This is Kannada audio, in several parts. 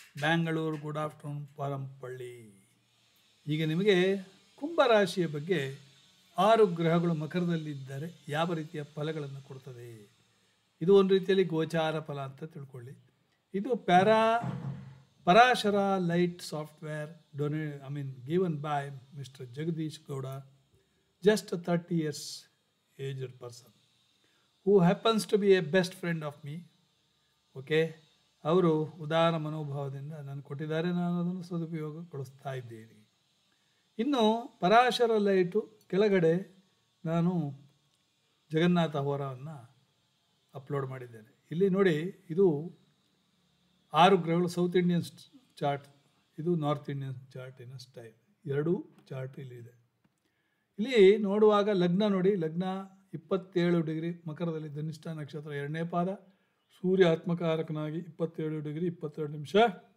ಬ್ಯಾಂಗಳೂರು ಗುಡ್ ಆಫ್ಟರ್ನೂನ್ ಪರಂಪಳ್ಳಿ ಈಗ ನಿಮಗೆ ಕುಂಭರಾಶಿಯ ಬಗ್ಗೆ ಆರು ಗ್ರಹಗಳು ಮಕರದಲ್ಲಿದ್ದರೆ ಯಾವ ರೀತಿಯ ಫಲಗಳನ್ನು ಕೊಡ್ತದೆ ಇದು ಒಂದು ರೀತಿಯಲ್ಲಿ ಗೋಚಾರ ಫಲ ಅಂತ ತಿಳ್ಕೊಳ್ಳಿ ಇದು ಪ್ಯಾರಾ Parashara Light software donate I mean given by mister Jagadish Gowda just thirty years aged person who happens to be a best friend of me okay ಅವರು ಉದಾರ ಮನೋಭಾವದಿಂದ ನಾನು ಕೊಟ್ಟಿದ್ದಾರೆ ನಾನು ಅದನ್ನು ಸದುಪಯೋಗಗೊಳಿಸ್ತಾ ಇದ್ದೇನೆ ಇನ್ನು ಪರಾಶರ ಲೈಟು ಕೆಳಗಡೆ ನಾನು ಜಗನ್ನಾಥ ಹೋರವನ್ನು ಅಪ್ಲೋಡ್ ಮಾಡಿದ್ದೇನೆ ಇಲ್ಲಿ ನೋಡಿ ಇದು ಆರು ಗ್ರಹಗಳು ಸೌತ್ ಇಂಡಿಯನ್ ಚಾರ್ಟ್ ಇದು ನಾರ್ತ್ ಇಂಡಿಯನ್ ಚಾರ್ಟಿನ ಸ್ಟೈಲ್ ಎರಡೂ ಚಾರ್ಟ್ ಇಲ್ಲಿದೆ ಇಲ್ಲಿ ನೋಡುವಾಗ ಲಗ್ನ ನೋಡಿ ಲಗ್ನ ಇಪ್ಪತ್ತೇಳು ಡಿಗ್ರಿ ಮಕರದಲ್ಲಿ ಧನಿಷ್ಠ ನಕ್ಷತ್ರ ಎರಡನೇ ಪಾದ ಸೂರ್ಯ ಆತ್ಮಕಾರಕನಾಗಿ ಇಪ್ಪತ್ತೇಳು ಡಿಗ್ರಿ ಇಪ್ಪತ್ತೆರಡು ನಿಮಿಷ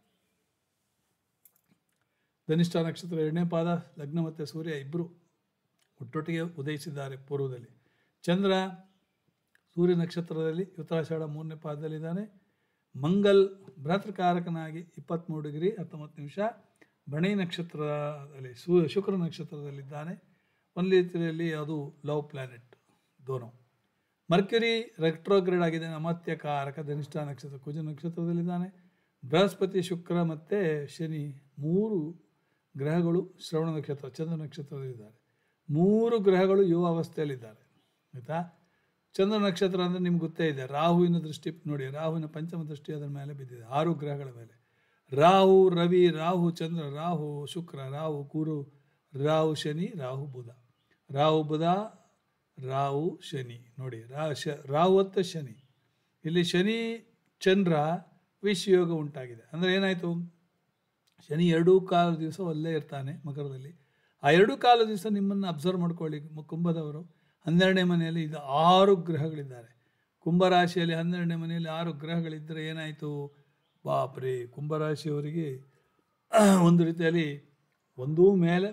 ಧನಿಷ್ಠ ನಕ್ಷತ್ರ ಎರಡನೇ ಪಾದ ಲಗ್ನ ಮತ್ತು ಸೂರ್ಯ ಇಬ್ಬರು ಒಟ್ಟೊಟ್ಟಿಗೆ ಉದಯಿಸಿದ್ದಾರೆ ಪೂರ್ವದಲ್ಲಿ ಚಂದ್ರ ಸೂರ್ಯ ನಕ್ಷತ್ರದಲ್ಲಿ ಉತ್ತರಾಷಾಢ ಮೂರನೇ ಪಾದದಲ್ಲಿದ್ದಾನೆ ಮಂಗಲ್ ಭ್ರಾತೃಕಾರಕನಾಗಿ ಇಪ್ಪತ್ತ್ಮೂರು ಡಿಗ್ರಿ ಹತ್ತೊಂಬತ್ತು ನಿಮಿಷ ಬಣಿ ನಕ್ಷತ್ರದಲ್ಲಿ ಸೂ ಶುಕ್ರ ನಕ್ಷತ್ರದಲ್ಲಿದ್ದಾನೆ ಒಂದು ರೀತಿಯಲ್ಲಿ ಅದು ಲವ್ ಪ್ಲ್ಯಾನೆಟ್ ದೋನೋ ಮರ್ಕ್ಯುರಿ ರೆಕ್ಟ್ರೋಗ್ರೇಡ್ ಆಗಿದೆ ಅಮಾತ್ಯ ಕಾರಕ ಧನಿಷ್ಠ ನಕ್ಷತ್ರ ಕುಜ ನಕ್ಷತ್ರದಲ್ಲಿದ್ದಾನೆ ಬೃಹಸ್ಪತಿ ಶುಕ್ರ ಮತ್ತು ಶನಿ ಮೂರು ಗ್ರಹಗಳು ಶ್ರವಣ ನಕ್ಷತ್ರ ಚಂದ್ರ ನಕ್ಷತ್ರದಲ್ಲಿದ್ದಾರೆ ಮೂರು ಗ್ರಹಗಳು ಯುವ ಅವಸ್ಥೆಯಲ್ಲಿದ್ದಾರೆ ಆಯಿತಾ ಚಂದ್ರ ನಕ್ಷತ್ರ ಅಂದರೆ ನಿಮ್ಗೆ ಗೊತ್ತೇ ಇದೆ ರಾಹುವಿನ ದೃಷ್ಟಿ ನೋಡಿ ರಾಹುವಿನ ಪಂಚಮ ದೃಷ್ಟಿ ಅದರ ಮೇಲೆ ಬಿದ್ದಿದೆ ಆರು ಗ್ರಹಗಳ ಮೇಲೆ ರಾಹು ರವಿ ರಾಹು ಚಂದ್ರ ರಾಹು ಶುಕ್ರ ರಾಹು ಗುರು ರಾಹು ಶನಿ ರಾಹು ಬುಧ ರಾಹು ಬುಧ ರಾಹು ಶನಿ ನೋಡಿ ರಾ ಶ ರಾಹು ಹೊತ್ತ ಶನಿ ಇಲ್ಲಿ ಶನಿ ಚಂದ್ರ ವಿಷಯೋಗ ಉಂಟಾಗಿದೆ ಅಂದರೆ ಏನಾಯಿತು ಶನಿ ಎರಡೂ ಕಾಲ ದಿವಸ ಅಲ್ಲೇ ಇರ್ತಾನೆ ಮಕರದಲ್ಲಿ ಆ ಎರಡು ಕಾಲ ದಿವಸ ನಿಮ್ಮನ್ನು ಅಬ್ಸರ್ವ್ ಮಾಡ್ಕೊಳ್ಳಿ ಮ- ಕುಂಭದವರು ಹನ್ನೆರಡನೇ ಮನೆಯಲ್ಲಿ ಇದು ಆರು ಗ್ರಹಗಳಿದ್ದಾರೆ ಕುಂಭರಾಶಿಯಲ್ಲಿ ಹನ್ನೆರಡನೇ ಮನೆಯಲ್ಲಿ ಆರು ಗ್ರಹಗಳಿದ್ದರೆ ಏನಾಯಿತು ಬಾಪ್ರಿ ಕುಂಭರಾಶಿಯವರಿಗೆ ಒಂದು ರೀತಿಯಲ್ಲಿ ಒಂದೂ ಮೇಲೆ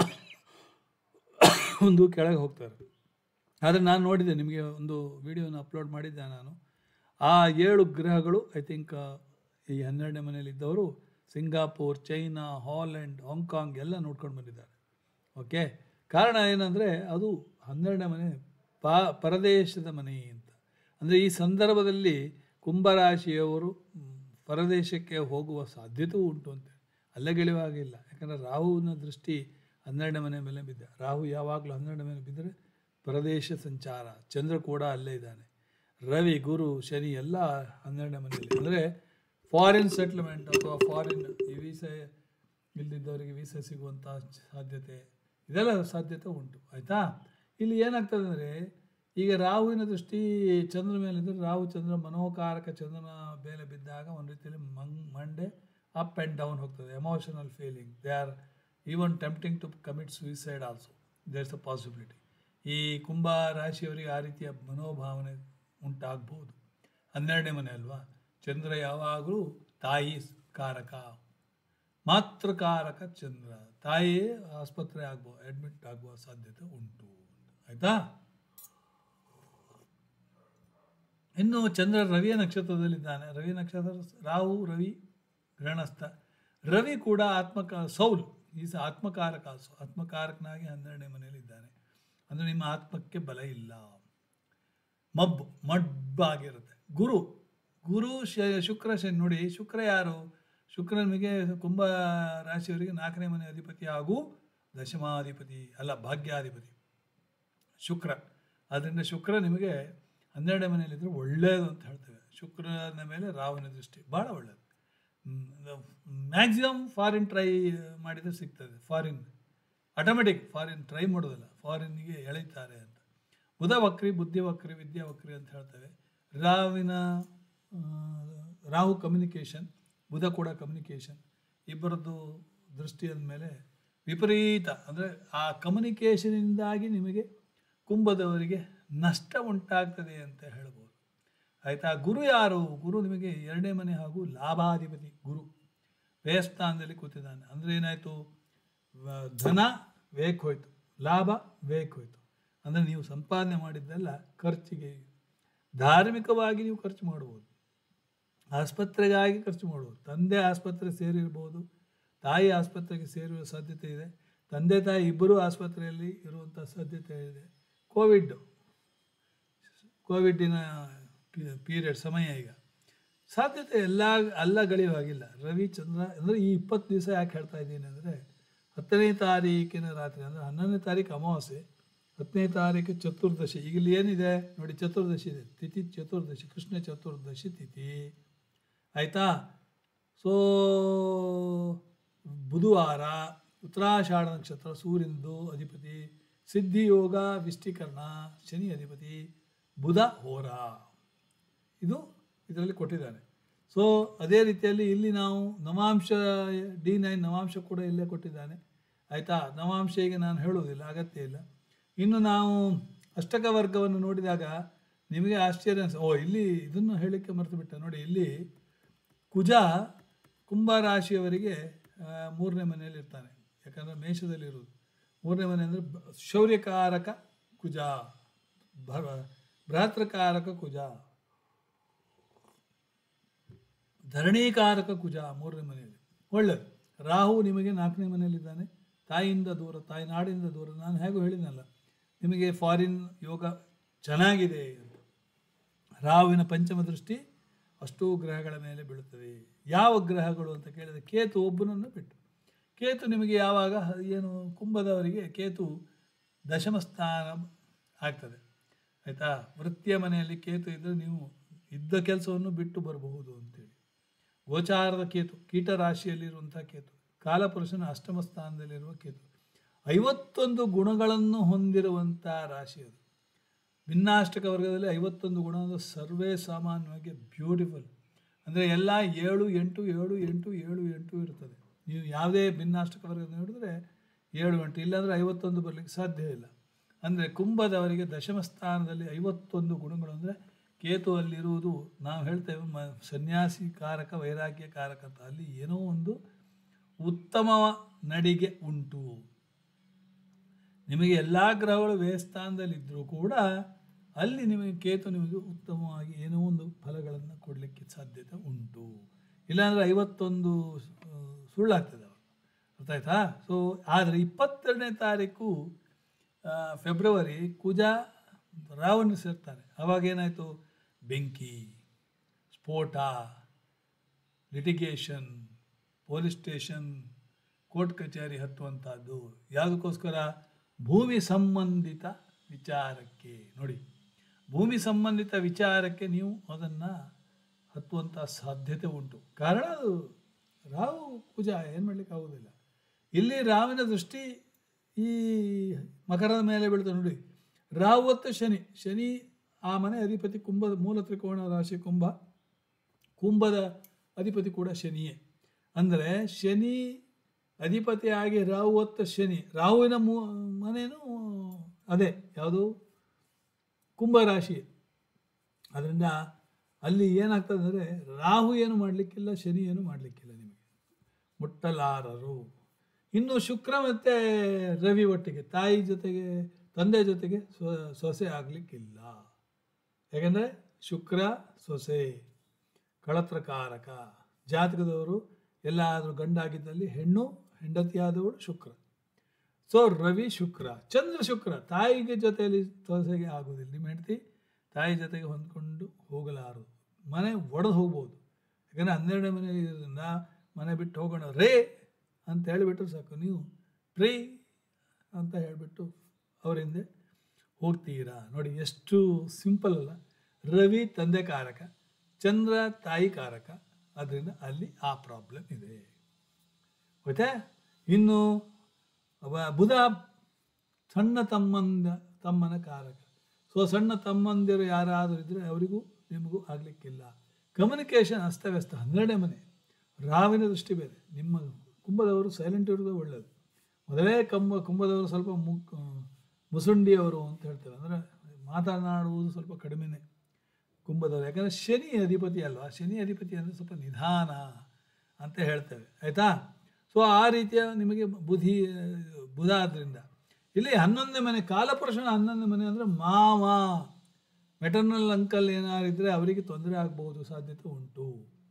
ಒಂದು ಕೆಳಗೆ ಹೋಗ್ತಾರೆ ಆದರೆ ನಾನು ನೋಡಿದೆ ನಿಮಗೆ ಒಂದು ವಿಡಿಯೋನ ಅಪ್ಲೋಡ್ ಮಾಡಿದ್ದೆ ನಾನು ಆ ಏಳು ಗ್ರಹಗಳು ಐ ಥಿಂಕ್ ಈ ಹನ್ನೆರಡನೇ ಮನೆಯಲ್ಲಿದ್ದವರು ಸಿಂಗಾಪುರ್ ಚೈನಾ ಹಾಲೆಂಡ್ ಹಾಂಗ್ಕಾಂಗ್ ಎಲ್ಲ ನೋಡ್ಕೊಂಡು ಬಂದಿದ್ದಾರೆ ಓಕೆ ಕಾರಣ ಏನಂದರೆ ಅದು ಹನ್ನೆರಡನೇ ಮನೆ ಪಾ ಪರದೇಶದ ಮನೆ ಅಂತ ಅಂದರೆ ಈ ಸಂದರ್ಭದಲ್ಲಿ ಕುಂಭರಾಶಿಯವರು ಮ್, ಪರದೇಶಕ್ಕೆ ಹೋಗುವ ಸಾಧ್ಯತೆಯೂ ಉಂಟು ಅಂತ ಅಲ್ಲಗೆಳೆಯುವಾಗಿಲ್ಲ ಯಾಕಂದರೆ ರಾಹುವಿನ ದೃಷ್ಟಿ ಹನ್ನೆರಡನೇ ಮನೆ ಮೇಲೆ ಬಿದ್ದ ರಾಹು ಯಾವಾಗಲೂ ಹನ್ನೆರಡನೇ ಮೇಲೆ ಬಿದ್ದರೆ ಪರದೇಶ ಸಂಚಾರ ಚಂದ್ರ ಕೂಡ ಅಲ್ಲೇ ಇದ್ದಾನೆ ರವಿ ಗುರು ಶನಿ ಎಲ್ಲ ಹನ್ನೆರಡನೇ ಮನೆಯಲ್ಲಿ ಅಂದರೆ ಫಾರಿನ್ ಸೆಟ್ಲ್ಮೆಂಟ್ ಅಥವಾ ಫಾರಿನ್ ಈ ವೀಸಾ ಇಲ್ದಿದ್ದವರಿಗೆ ವೀಸಾ ಸಿಗುವಂಥ ಸಾಧ್ಯತೆ ಇದೆಲ್ಲ ಸಾಧ್ಯತೆ ಉಂಟು ಆಯಿತಾ ಇಲ್ಲಿ ಏನಾಗ್ತದೆ ಅಂದರೆ ಈಗ ರಾಹುವಿನ ದೃಷ್ಟಿ ಚಂದ್ರ ಮೇಲಿದ್ದರೆ ರಾಹು ಚಂದ್ರ ಮನೋಕಾರಕ ಚಂದ್ರನ ಮೇಲೆ ಬಿದ್ದಾಗ ಒಂದು ರೀತಿಯಲ್ಲಿ ಮಂಗ್ ಮಂಡೆ ಅಪ್ ಆ್ಯಂಡ್ ಡೌನ್ ಹೋಗ್ತದೆ emotional feeling they are even tempting to commit suicide also there's a possibility ಈ ಕುಂಭ ರಾಶಿಯವರಿಗೆ ಆ ರೀತಿಯ ಮನೋಭಾವನೆ ಉಂಟಾಗ್ಬೋದು ಹನ್ನೆರಡನೇ ಮನೆ ಅಲ್ವಾ ಚಂದ್ರ ಯಾವಾಗಲೂ ತಾಯಿ ಕಾರಕ ಮಾತೃಕಾರಕ ಚಂದ್ರ ತಾಯಿಯೇ ಆಸ್ಪತ್ರೆ ಆಗ್ಬೋ ಅಡ್ಮಿಟ್ ಆಗುವ ಸಾಧ್ಯತೆ ಉಂಟು ಆಯಿತಾ ಇನ್ನು ಚಂದ್ರ ರವಿಯ ನಕ್ಷತ್ರದಲ್ಲಿದ್ದಾನೆ ರವಿ ನಕ್ಷತ್ರ ರಾಹು ರವಿ ಗ್ರಹಣಸ್ಥ ರವಿ ಕೂಡ ಆತ್ಮಕ ಸೌಲ್ ಈಸ್ ಆತ್ಮಕಾರಕ ಆಲ್ಸೋ ಆತ್ಮಕಾರಕನಾಗಿ ಹನ್ನೆರಡನೇ ಮನೆಯಲ್ಲಿದ್ದಾನೆ ಅಂದರೆ ನಿಮ್ಮ ಆತ್ಮಕ್ಕೆ ಬಲ ಇಲ್ಲ ಮಬ್ಬು ಮಬ್ಬಾಗಿರುತ್ತೆ ಗುರು ಗುರು ಶ ಶುಕ್ರ ಶನಿ ನೋಡಿ ಶುಕ್ರ ಯಾರು ಶುಕ್ರ ನಿಮಗೆ ಕುಂಭ ರಾಶಿಯವರಿಗೆ ನಾಲ್ಕನೇ ಮನೆ ಅಧಿಪತಿ ಹಾಗೂ ದಶಮಾಧಿಪತಿ ಅಲ್ಲ ಭಾಗ್ಯಾಧಿಪತಿ ಶುಕ್ರ ಆದ್ದರಿಂದ ಶುಕ್ರ ನಿಮಗೆ ಹನ್ನೆರಡನೇ ಮನೆಯಲ್ಲಿದ್ದರೆ ಒಳ್ಳೆಯದು ಅಂತ ಹೇಳ್ತೇವೆ ಶುಕ್ರನ ಮೇಲೆ ರಾಹುವಿನ ದೃಷ್ಟಿ ಭಾಳ ಒಳ್ಳೆಯದು ಮ್ಯಾಕ್ಸಿಮಮ್ ಫಾರಿನ್ ಟ್ರೈ ಮಾಡಿದರೆ ಸಿಗ್ತದೆ ಫಾರಿನ್ ಆಟೋಮೆಟಿಕ್ ಫಾರಿನ್ ಟ್ರೈ ಮಾಡೋದಿಲ್ಲ ಫಾರಿನ್ನಿಗೆ ಎಳೀತಾರೆ ಅಂತ ಬುಧ ವಕ್ರಿ ಬುದ್ಧಿ ವಕ್ರಿ ವಿದ್ಯಾ ವಕ್ರಿ ಅಂತ ಹೇಳ್ತೇವೆ ರಾವಿನ ಆ, ರಾಹು ಕಮ್ಯುನಿಕೇಷನ್ ಬುಧ ಕೂಡ ಕಮ್ಯುನಿಕೇಷನ್ ಇಬ್ಬರದ್ದು ದೃಷ್ಟಿ ಅಂದಮೇಲೆ ವಿಪರೀತ ಅಂದರೆ ಆ ಕಮ್ಯುನಿಕೇಷನಿಂದಾಗಿ ನಿಮಗೆ ಕುಂಭದವರಿಗೆ ನಷ್ಟ ಉಂಟಾಗ್ತದೆ ಅಂತ ಹೇಳ್ಬೋದು ಆಯಿತಾ ಗುರು ಯಾರು ಗುರು ನಿಮಗೆ ಎರಡನೇ ಮನೆ ಹಾಗೂ ಲಾಭಾಧಿಪತಿ ಗುರು ವ್ಯಯಸ್ಥಾನದಲ್ಲಿ ಕೂತಿದ್ದಾನೆ ಅಂದರೆ ಏನಾಯಿತು ವ- ಧನ ವೇಕ್ ಹೋಯ್ತು ಲಾಭ ವೇಕ್ ಹೋಯ್ತು ಅಂದರೆ ನೀವು ಸಂಪಾದನೆ ಮಾಡಿದ್ದೆಲ್ಲ ಖರ್ಚಿಗೆ ಧಾರ್ಮಿಕವಾಗಿ ನೀವು ಖರ್ಚು ಮಾಡ್ಬೋದು ಆಸ್ಪತ್ರೆಗಾಗಿ ಖರ್ಚು ಮಾಡುವುದು ತಂದೆ ಆಸ್ಪತ್ರೆ ಸೇರಿರ್ಬೋದು ತಾಯಿ ಆಸ್ಪತ್ರೆಗೆ ಸೇರುವ ಸಾಧ್ಯತೆ ಇದೆ ತಂದೆ ತಾಯಿ ಇಬ್ಬರೂ ಆಸ್ಪತ್ರೆಯಲ್ಲಿ ಇರುವಂಥ ಸಾಧ್ಯತೆ ಇದೆ ಕೋವಿಡ್ ಕೋವಿಡ್ಡಿನ ಪೀರಿಯಡ್ ಸಮಯ ಈಗ ಸಾಧ್ಯತೆ ಎಲ್ಲ ಎಲ್ಲ ಗಳಿವಾಗಿಲ್ಲ ರವಿ ಚಂದ್ರ ಅಂದರೆ ಈ ಇಪ್ಪತ್ತು ದಿವಸ ಯಾಕೆ ಹೇಳ್ತಾ ಇದ್ದೀನಿ ಅಂದರೆ ಹತ್ತನೇ ತಾರೀಕಿನ ರಾತ್ರಿ ಅಂದರೆ ಹನ್ನೊಂದನೇ ತಾರೀಕು ಅಮಾವಾಸ್ಯೆ ಹತ್ತನೇ ತಾರೀಕು ಚತುರ್ದಶಿ ಈಗ ಇಲ್ಲಿ ಏನಿದೆ ನೋಡಿ ಚತುರ್ದಶಿ ಇದೆ ತಿಥಿ ಚತುರ್ದಶಿ ಕೃಷ್ಣ ಚತುರ್ದಶಿ ತಿಥಿ ಆಯಿತಾ ಸೊ ಬುಧವಾರ ಉತ್ತರಾಷಾಢ ನಕ್ಷತ್ರ ಸೂರ್ಯನದು ಅಧಿಪತಿ ಸಿದ್ಧಿಯೋಗ ವಿಷ್ಟೀಕರಣ ಶನಿ ಅಧಿಪತಿ ಬುಧ ಹೋರ ಇದು ಇದರಲ್ಲಿ ಕೊಟ್ಟಿದ್ದಾರೆ ಸೊ ಅದೇ ರೀತಿಯಲ್ಲಿ ಇಲ್ಲಿ ನಾವು ನವಾಂಶ ಡಿ ನೈನ್ ನವಾಂಶ ಕೂಡ ಇಲ್ಲೇ ಕೊಟ್ಟಿದ್ದಾನೆ ಆಯಿತಾ ನವಾಂಶ ಈಗ ನಾನು ಹೇಳುವುದಿಲ್ಲ ಅಗತ್ಯ ಇಲ್ಲ ಇನ್ನು ನಾವು ಅಷ್ಟಕ ವರ್ಗವನ್ನು ನೋಡಿದಾಗ ನಿಮಗೆ ಆಶ್ಚರ್ಯ ಅನ್ಸ ಓ ಇಲ್ಲಿ ಇದನ್ನು ಹೇಳಲಿಕ್ಕೆ ಮರೆತು ಬಿಟ್ಟೆ ನೋಡಿ ಇಲ್ಲಿ ಕುಜ ಕುಂಭ ರಾಶಿಯವರಿಗೆ ಆ, ಮೂರನೇ ಮನೆಯಲ್ಲಿ ಇರ್ತಾನೆ ಯಾಕಂದರೆ ಮೇಷದಲ್ಲಿ ಇರುವುದು ಮೂರನೇ ಮನೆ ಅಂದರೆ ಶೌರ್ಯಕಾರಕ ಕುಜ ಭ- ಭ್ರಾತೃಕಾರಕ ಕುಜ ಧರಣೀಕಾರಕ ಕುಜ ಮೂರನೇ ಮನೆಯಲ್ಲಿ ಒಳ್ಳೆಯದು ರಾಹು ನಿಮಗೆ ನಾಲ್ಕನೇ ಮನೆಯಲ್ಲಿದ್ದಾನೆ ತಾಯಿಯಿಂದ ದೂರ ತಾಯಿ ನಾಡಿಂದ ದೂರ ನಾನು ಹೇಗೂ ಹೇಳಿದ್ನಲ್ಲ ನಿಮಗೆ ಫಾರಿನ್ ಯೋಗ ಚೆನ್ನಾಗಿದೆ ಅಂತ ರಾಹುವಿನ ಪಂಚಮ ದೃಷ್ಟಿ ಅಷ್ಟೂ ಗ್ರಹಗಳ ಮೇಲೆ ಬೀಳುತ್ತದೆ ಯಾವ ಗ್ರಹಗಳು ಅಂತ ಕೇಳಿದರೆ ಕೇತು ಒಬ್ಬನನ್ನು ಬಿಟ್ಟು ಕೇತು ನಿಮಗೆ ಯಾವಾಗ ಹ- ಏನು ಕುಂಭದವರಿಗೆ ಕೇತು ದಶಮ ಸ್ಥಾನ ಆಗ್ತದೆ ಆಯಿತಾ ವೃತ್ತಿಯ ಮನೆಯಲ್ಲಿ ಕೇತು ಇದ್ದರೆ ನೀವು ಇದ್ದ ಕೆಲಸವನ್ನು ಬಿಟ್ಟು ಬರಬಹುದು ಅಂತೇಳಿ ಗೋಚಾರದ ಕೇತು ಕೀಟ ರಾಶಿಯಲ್ಲಿರುವಂಥ ಕೇತು ಕಾಲಪುರುಷನ ಅಷ್ಟಮ ಸ್ಥಾನದಲ್ಲಿರುವ ಕೇತು ಐವತ್ತೊಂದು ಗುಣಗಳನ್ನು ಹೊಂದಿರುವಂಥ ರಾಶಿ ಅದು ಭಿನ್ನಾಷ್ಟಕ ವರ್ಗದಲ್ಲಿ ಐವತ್ತೊಂದು ಗುಣ ಅಂದರೆ ಸರ್ವೇ ಸಾಮಾನ್ಯವಾಗಿ ಬ್ಯೂಟಿಫುಲ್ ಅಂದರೆ ಎಲ್ಲ ಏಳು ಎಂಟು ಏಳು ಎಂಟು ಏಳು ಎಂಟು ಇರ್ತದೆ ನೀವು ಯಾವುದೇ ಭಿನ್ನಾಷ್ಟಕ ವರ್ಗ ನೋಡಿದ್ರೆ ಏಳು ಎಂಟು ಇಲ್ಲಾಂದರೆ ಐವತ್ತೊಂದು ಬರಲಿಕ್ಕೆ ಸಾಧ್ಯ ಇಲ್ಲ ಅಂದರೆ ಕುಂಭದವರಿಗೆ ದಶಮ ಸ್ಥಾನದಲ್ಲಿ ಐವತ್ತೊಂದು ಗುಣಗಳು ಅಂದರೆ ಕೇತು ಅಲ್ಲಿರುವುದು ನಾವು ಹೇಳ್ತೇವೆ ಮ ಸನ್ಯಾಸಿ ಕಾರಕ ವೈರಾಗ್ಯ ಕಾರಕ ಅಂತ ಅಲ್ಲಿ ಏನೋ ಒಂದು ಉತ್ತಮ ನಡಿಗೆ ಉಂಟು ನಿಮಗೆ ಎಲ್ಲ ಗ್ರಹಗಳು ವ್ಯಯಸ್ಥಾನದಲ್ಲಿದ್ದರೂ ಕೂಡ ಅಲ್ಲಿ ನಿಮಗೆ ಕೇತು ನಿಮಗೆ ಉತ್ತಮವಾಗಿ ಏನೋ ಒಂದು ಫಲಗಳನ್ನು ಕೊಡಲಿಕ್ಕೆ ಸಾಧ್ಯತೆ ಉಂಟು ಇಲ್ಲಾಂದರೆ ಐವತ್ತೊಂದು ಆ, ಸುಳ್ಳಾಗ್ತದೆ ಅವರು ಅರ್ಥ ಆಯ್ತಾ ಸೊ ಆದರೆ ಇಪ್ಪತ್ತೆರಡನೇ ತಾರೀಕು ಆ, ಫೆಬ್ರವರಿ ಕುಜ ರಾವಣ ಸೇರ್ತಾನೆ ಅವಾಗ ಏನಾಯಿತು ಬೆಂಕಿ ಸ್ಫೋಟ ಲಿಟಿಗೇಷನ್ ಪೊಲೀಸ್ ಸ್ಟೇಷನ್ ಕೋರ್ಟ್ ಕಚೇರಿ ಹತ್ತುವಂಥದ್ದು ಯಾವುದಕ್ಕೋಸ್ಕರ ಭೂಮಿ ಸಂಬಂಧಿತ ವಿಚಾರಕ್ಕೆ ನೋಡಿ ಭೂಮಿ ಸಂಬಂಧಿತ ವಿಚಾರಕ್ಕೆ ನೀವು ಅದನ್ನು ಹತ್ತುವಂಥ ಸಾಧ್ಯತೆ ಉಂಟು ಕಾರಣ ಅದು ರಾವು ಪೂಜಾ ಏನು ಮಾಡಲಿಕ್ಕೆ ಆಗೋದಿಲ್ಲ ಇಲ್ಲಿ ರಾವಿನ ದೃಷ್ಟಿ ಈ ಮಕರದ ಮೇಲೆ ಬೀಳ್ತದೆ ನೋಡಿ ರಾವು ಮತ್ತು ಶನಿ ಶನಿ ಆ ಮನೆ ಅಧಿಪತಿ ಕುಂಭದ ಮೂಲ ತ್ರಿಕೋಣ ರಾಶಿ ಕುಂಭ ಕುಂಭದ ಅಧಿಪತಿ ಕೂಡ ಶನಿಯೇ ಅಂದರೆ ಶನಿ ಅಧಿಪತಿಯಾಗಿ ರಾಹು ಹೊತ್ತ ಶನಿ ರಾಹುವಿನ ಮೂ ಮನೇನು ಅದೇ ಯಾವುದು ಕುಂಭರಾಶಿ ಅದರಿಂದ ಅಲ್ಲಿ ಏನಾಗ್ತದೆ ಅಂದರೆ ರಾಹು ಏನು ಮಾಡಲಿಕ್ಕಿಲ್ಲ ಶನಿ ಏನು ಮಾಡಲಿಕ್ಕಿಲ್ಲ ನಿಮಗೆ ಮುಟ್ಟಲಾರರು ಇನ್ನು ಶುಕ್ರ ಮತ್ತು ರವಿ ಒಟ್ಟಿಗೆ ತಾಯಿ ಜೊತೆಗೆ ತಂದೆ ಜೊತೆಗೆ ಸ್ವ ಸೊಸೆ ಆಗಲಿಕ್ಕಿಲ್ಲ ಯಾಕೆಂದರೆ ಶುಕ್ರ ಸೊಸೆ ಕಳತ್ರಕಾರಕ ಜಾತಕದವರು ಎಲ್ಲಾದರೂ ಗಂಡಾಗಿದ್ದಲ್ಲಿ ಹೆಣ್ಣು ಹೆಂಡತಿಯಾದವಳು ಶುಕ್ರ ಸೊ ರವಿ ಶುಕ್ರ ಚಂದ್ರ ಶುಕ್ರ ತಾಯಿಗೆ ಜೊತೆಯಲ್ಲಿ ಸೊಸೆಗೆ ಆಗೋದಿಲ್ಲ ನಿಮ್ಮ ಹೆಂಡತಿ ತಾಯಿ ಜೊತೆಗೆ ಹೊಂದ್ಕೊಂಡು ಹೋಗಲಾರದು ಮನೆ ಒಡೆದು ಹೋಗ್ಬೋದು ಯಾಕಂದರೆ ಹನ್ನೆರಡನೇ ಮನೆಯಲ್ಲಿ ಇರೋದ್ರಿಂದ ಮನೆ ಬಿಟ್ಟು ಹೋಗೋಣ ರೇ ಅಂತ ಹೇಳಿಬಿಟ್ರೆ ಸಾಕು ನೀವು ಪ್ರೇ ಅಂತ ಹೇಳಿಬಿಟ್ಟು ಅವರಿಂದ ಹೋಗ್ತೀರಾ ನೋಡಿ ಎಷ್ಟು ಸಿಂಪಲ್ ಅಲ್ಲ ರವಿ ತಂದೆ ಕಾರಕ ಚಂದ್ರ ತಾಯಿ ಕಾರಕ ಅದರಿಂದ ಅಲ್ಲಿ ಆ ಪ್ರಾಬ್ಲಮ್ ಇದೆ ಗೊತ್ತಾ ಇನ್ನು ಅವ- ಬುಧ ಸಣ್ಣ ತಮ್ಮಂದ ತಮ್ಮನ ಕಾರಕ ಸೊ ಸಣ್ಣ ತಮ್ಮಂದಿರು ಯಾರಾದರೂ ಇದ್ದರೆ ಅವರಿಗೂ ನಿಮಗೂ ಆಗಲಿಕ್ಕಿಲ್ಲ ಕಮ್ಯುನಿಕೇಷನ್ ಅಸ್ತವ್ಯಸ್ತ ಹನ್ನೆರಡನೇ ಮನೆ ರಾವಿನ ದೃಷ್ಟಿ ಬೇರೆ ನಿಮ್ಮ ಕುಂಭದವರು ಸೈಲೆಂಟ್ ಇರೋದು ಒಳ್ಳೆಯದು ಮೊದಲೇ ಕಂಬ ಕುಂಭದವರು ಸ್ವಲ್ಪ ಮುಕ್ ಮುಸುಂಡಿಯವರು ಅಂತ ಹೇಳ್ತೇವೆ ಅಂದರೆ ಮಾತನಾಡುವುದು ಸ್ವಲ್ಪ ಕಡಿಮೆನೇ ಕುಂಭದವರು ಯಾಕಂದರೆ ಶನಿ ಅಧಿಪತಿ ಅಲ್ವಾ ಶನಿ ಅಧಿಪತಿ ಅಂದರೆ ಸ್ವಲ್ಪ ನಿಧಾನ ಅಂತ ಹೇಳ್ತೇವೆ ಆಯಿತಾ ಸೊ ಆ ರೀತಿಯ ನಿಮಗೆ ಬುದ್ಧಿ ಬುಧ ಆದ್ದರಿಂದ ಇಲ್ಲಿ ಹನ್ನೊಂದನೇ ಮನೆ ಕಾಲಪುರುಷನ ಹನ್ನೊಂದನೇ ಮನೆ ಅಂದರೆ ಮಾವ ಮೆಟರ್ನಲ್ ಅಂಕಲ್ ಏನಾರಿದ್ರೆ ಅವರಿಗೆ ತೊಂದರೆ ಆಗಬಹುದು ಸಾಧ್ಯತೆ ಉಂಟು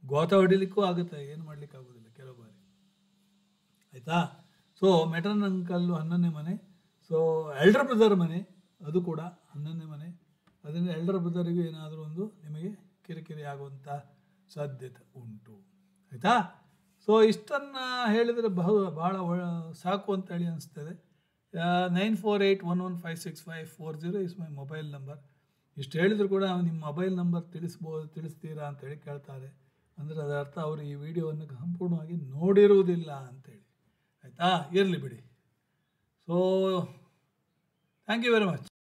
ಗೋತ ಹೊಡಿಲಿಕ್ಕೂ ಆಗುತ್ತೆ ಏನು ಮಾಡ್ಲಿಕ್ಕೆ ಆಗೋದಿಲ್ಲ ಕೆಲವು ಬಾರಿ ಆಯಿತಾ ಸೊ ಮೆಟರ್ನ್ ಅಂಕಲ್ಲು ಹನ್ನೊಂದನೇ ಮನೆ ಸೊ ಎಲ್ಡರ್ ಬ್ರದರ್ ಮನೆ ಅದು ಕೂಡ ಹನ್ನೊಂದನೇ ಮನೆ ಅದರಿಂದ ಎಲ್ಡರ್ ಬ್ರದರಿಗೂ ಏನಾದರೂ ಒಂದು ನಿಮಗೆ ಕಿರಿಕಿರಿ ಆಗುವಂಥ ಸಾಧ್ಯತೆ ಉಂಟು ಆಯಿತಾ ಸೊ ಇಷ್ಟನ್ನು ಹೇಳಿದರೆ ಬಹು ಭಾಳ ಒಳ ಸಾಕು ಅಂತೇಳಿ ಅನಿಸ್ತದೆ nine four eight one one five six five four zero is my mobile number ಇಷ್ಟು ಹೇಳಿದ್ರು ಕೂಡ ನಿಮ್ಮ ಮೊಬೈಲ್ ನಂಬರ್ ತಿಳಿಸ್ಬೋದು ತಿಳಿಸ್ತೀರಾ ಅಂತೇಳಿ ಕೇಳ್ತಾರೆ ಅಂದರೆ ಅದರ ಅರ್ಥ ಅವರು ಈ ವಿಡಿಯೋವನ್ನು ಸಂಪೂರ್ಣವಾಗಿ ನೋಡಿರುವುದಿಲ್ಲ ಅಂತೇಳಿ ಆಯಿತಾ ಇರಲಿ ಬಿಡಿ so thank you very much